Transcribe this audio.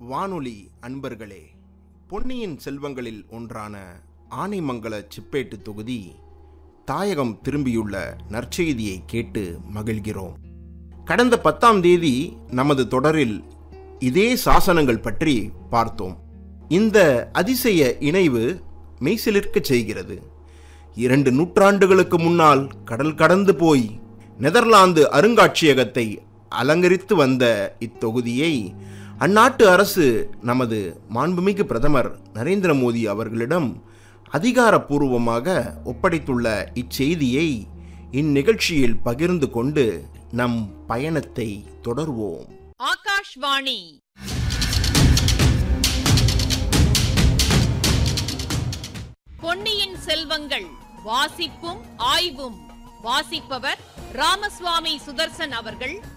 வானொலி அன்பர்களே பொன்னியின் செல்வங்களில் ஒன்றான ஆனைமங்கல சிப்பேட்டு தொகுதி தாயகம் திரும்பியுள்ள நற்செய்தியை கேட்டு மகிழ்கிறோம் கடந்த பத்தாம் தேதி நமது தொடரில் இதே சாசனங்கள் பற்றி பார்த்தோம் இந்த அதிசய இணைவு மெய்சிலிர்க்கச் செய்கிறது இரண்டு நூற்றாண்டுகளுக்கு முன்னால் கடல் கடந்து போய் நெதர்லாந்து அருங்காட்சியகத்தை அலங்கரித்து வந்த இத்தொகுதியை அந்நாட்டு அரசு நமது மாண்புமிகு பிரதமர் நரேந்திர மோடி அவர்களிடம் அதிகாரப்பூர்வமாக ஒப்படைத்துள்ள இச்செய்தியை இந்நிகழ்ச்சியில் பகிர்ந்து கொண்டு நம் பயணத்தை தொடர்வோம் ஆகாஷ்வாணி பொன்னியின் செல்வங்கள் வாசிப்பும் ஆய்வும் வாசிப்பவர் ராமசுவாமி சுதர்சன் அவர்கள்